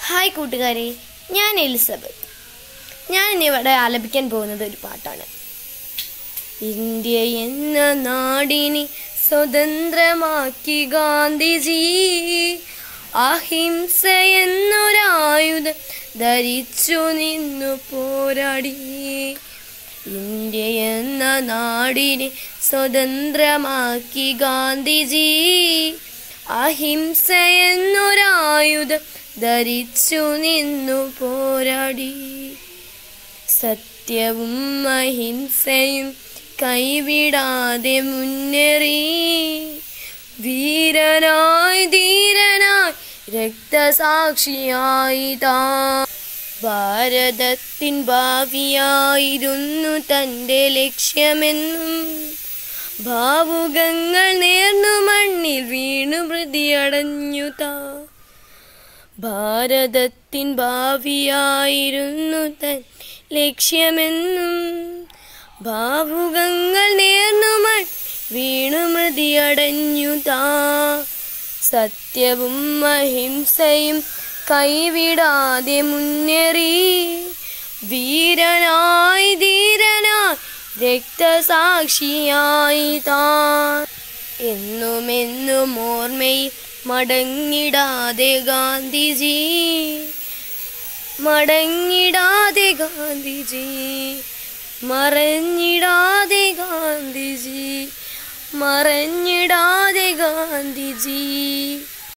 hi കൂട്ടുകാരെ ഞാൻ Elizabeth ഞാൻ ഇന്നിവിടെ ആലപിക്കാൻ പോകുന്നത് ഒരു പാട്ടാണ് ഇന്ത്യ എന്ന നാടിനെ സ്വതന്ത്രമാക്കി ഗാന്ധിജി അഹിംസ എന്നൊരായുധം ധരിച്ചു നിന്നു പോരാടി ഇന്ത്യ എന്ന നാടിനെ സ്വതന്ത്രമാക്കി ഗാന്ധിജി അഹിംസ എന്നൊരായുധം ധരിച്ചു നിന്നു പോരാടി സത്യവും അഹിംസയും കൈവിടാതെ മുന്നേറി വീരനായി ധീരനായി രക്തസാക്ഷിയായി താ ഭാരതത്തിൻ ഭാവിയായിരുന്നു തൻ്റെ ലക്ഷ്യമെന്നും ഭാവുകങ്ങൾ നേർന്നു മണ്ണിൽ വീണു പ്രതിയടഞ്ഞു താ ഭാരതത്തിൻ ഭാവിയായിരുന്നു തൻ ലക്ഷ്യമെന്നും ഭാവുകങ്ങൾ നേർന്നു മൺ വീണു മൃതിയടഞ്ഞു താ സത്യവും അഹിംസയും കൈവിടാതെ മുന്നേറി വീരനായി ധീരനായി രക്തസാക്ഷിയായി താൻ എന്നുമെന്നും ഓർമ്മയിൽ മടങ്ങിടാതെ ഗാന്ധിജി മടങ്ങിടാതെ ഗാന്ധിജി മറഞ്ഞിടാതെ ഗാന്ധിജി മറഞ്ഞിടാതെ ഗാന്ധിജി